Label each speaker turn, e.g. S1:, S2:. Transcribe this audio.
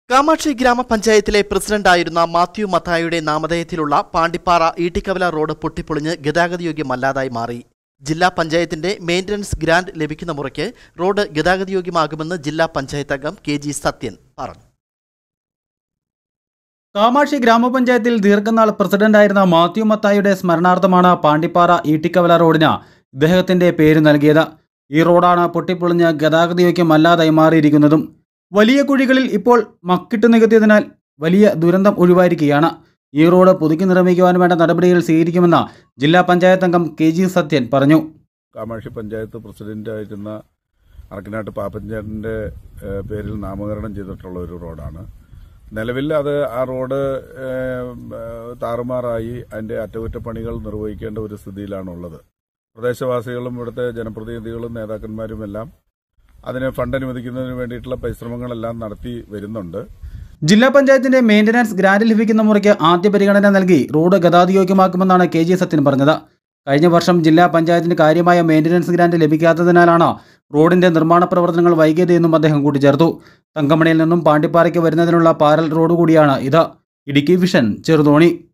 S1: കാമാക്ഷി ഗ്രാമപഞ്ചായത്തിലെ പ്രസിഡന്റായിരുന്ന മാത്യു മത്തായുടെ നാമധേയത്തിലുള്ള പാണ്ടിപ്പാറ ഈട്ടിക്കവല റോഡ് പൊട്ടിപ്പൊളിഞ്ഞ് ഗതാഗതയോഗ്യമല്ലാതായി മാറി ജില്ലാ പഞ്ചായത്തിന്റെ മെയിന്റനൻസ് ഗ്രാന്റ് ലഭിക്കുന്ന മുറയ്ക്ക് റോഡ് ഗതാഗതയോഗ്യമാകുമെന്ന് ജില്ലാ പഞ്ചായത്ത് അംഗം കെ ജി സത്യൻ പറഞ്ഞു
S2: കാമാക്ഷി ഗ്രാമപഞ്ചായത്തിൽ ദീർഘനാൾ പ്രസിഡന്റായിരുന്ന മാത്യു മത്തായുടെ സ്മരണാർത്ഥമാണ് പാണ്ടിപ്പാറ ഈട്ടിക്കവല റോഡിന് ഇദ്ദേഹത്തിന്റെ പേര് നൽകിയത് ഈ റോഡാണ് പൊട്ടിപ്പൊളിഞ്ഞ് ഗതാഗതയോഗ്യമല്ലാതായി മാറിയിരിക്കുന്നതും വലിയ കുഴികളിൽ ഇപ്പോൾ മക്കിട്ട് നികത്തിയതിനാൽ വലിയ ദുരന്തം ഒഴിവായിരിക്കുകയാണ് ഈ റോഡ് പുതുക്കി നിർമ്മിക്കുവാൻ വേണ്ട നടപടികൾ സ്വീകരിക്കുമെന്ന് ജില്ലാ പഞ്ചായത്ത് അംഗം കെ ജി സത്യൻ പറഞ്ഞു
S3: കാമാക്ഷി പഞ്ചായത്ത് പ്രസിഡന്റായിരുന്ന അറക്കനാട്ട് പാപ്പഞ്ചേട്ടൻ്റെ ഏഹ്, പേരിൽ നാമകരണം ചെയ്തിട്ടുള്ള ഒരു റോഡാണ് നിലവിൽ അത് ആ റോഡ് ഏഹ്, ഏഹ്, താറുമാറായി അതിന്റെ അറ്റകുറ്റപ്പണികൾ നിർവഹിക്കേണ്ട ഒരു സ്ഥിതിയിലാണുള്ളത് പ്രദേശവാസികളും ഇവിടുത്തെ ജനപ്രതിനിധികളും നേതാക്കന്മാരും എല്ലാം അതിന് ഫണ്ട് അനുവദിക്കുന്നതിന് വേണ്ടിയിട്ടുള്ള പരിശ്രമങ്ങളെല്ലാം നടത്തി വരുന്നുണ്ട്
S2: ജില്ലാ പഞ്ചായത്തിന്റെ മെയിന്റനൻസ് ഗ്രാന്റ് ലഭിക്കുന്ന മുറയ്ക്ക് ആദ്യ പരിഗണന നൽകി റോഡ് ഗതാഗതയോഗ്യമാക്കുമെന്നാണ് കെ ജി സത്യൻ പറഞ്ഞത് കഴിഞ്ഞ വർഷം ജില്ലാ പഞ്ചായത്തിന് കാര്യമായ മെയിന്റനൻസ് ഗ്രാന്റ് ലഭിക്കാത്തതിനാലാണ് റോഡിന്റെ നിർമ്മാണ പ്രവർത്തനങ്ങൾ വൈകിയതെന്നും അദ്ദേഹം കൂട്ടിച്ചേർത്തു തങ്കമണിയിൽ നിന്നും പാണ്ടിപ്പാറയ്ക്ക് വരുന്നതിനുള്ള പാരൽ റോഡ് കൂടിയാണ് ഇത് ഇടുക്കി വിഷൻ ചെറുതോണി